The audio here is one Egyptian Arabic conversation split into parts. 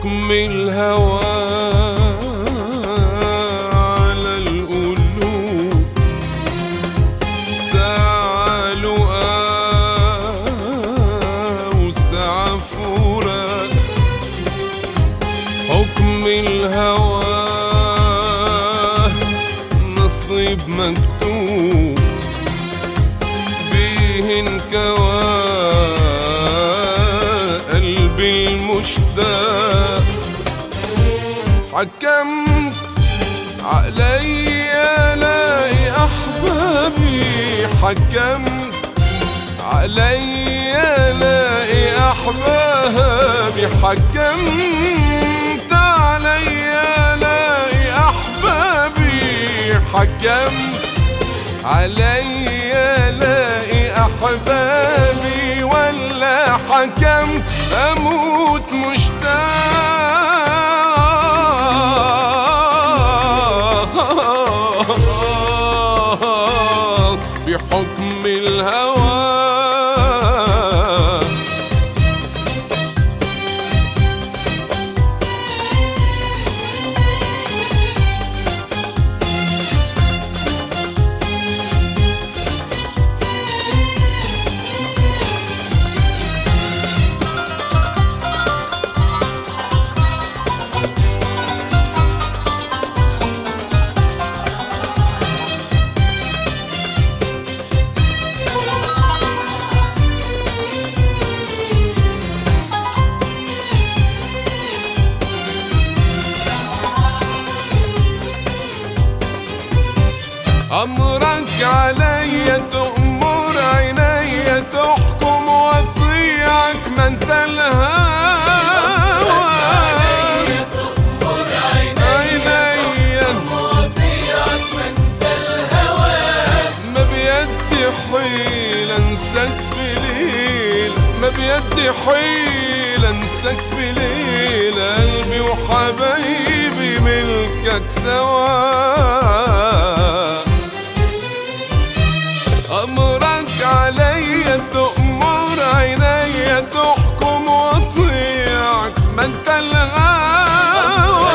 حكم الهوى على القلوب ساعة لقاء وساعة فراق حكم الهوى نصيب مكتوب بيه انكوى قلبي المشتاق حكمت علي الاقي احبابي حكمت علي الاقي احبابي حكمت علي الاقي احبابي حكمت علي الاقي احبابي ولا حكمت اموت مشتاق بحكم الهوى أمرك علي تأمر عيني تحكم وأطيعك ما أنت الهوى عيني ما بيدي حيل انساك في ليل ما بيدي حيل انساك في ليل قلبي وحبايبي ملكك سوا أمرك علي تأمر عيني تحكم وأطيعك ما أنت الغاوى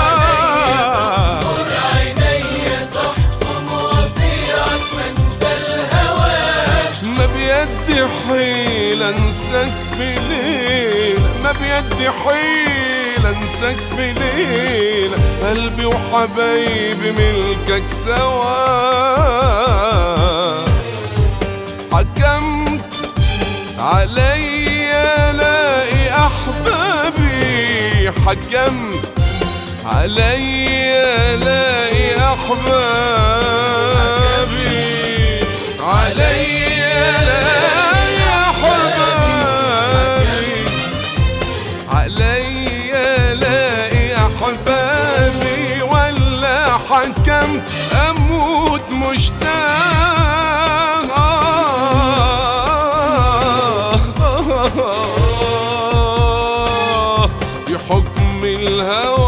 ما بيدي حيل انساك في ليل ما بيدي حيل انساك في ليل قلبي وحبايبي ملكك سوا حكمت علي الاقي احبابي حكمت علي الاقي احبابي علي الاقي احبابي علي الاقي احبابي ولا حكمت اموت مشتاق بحكم الهوى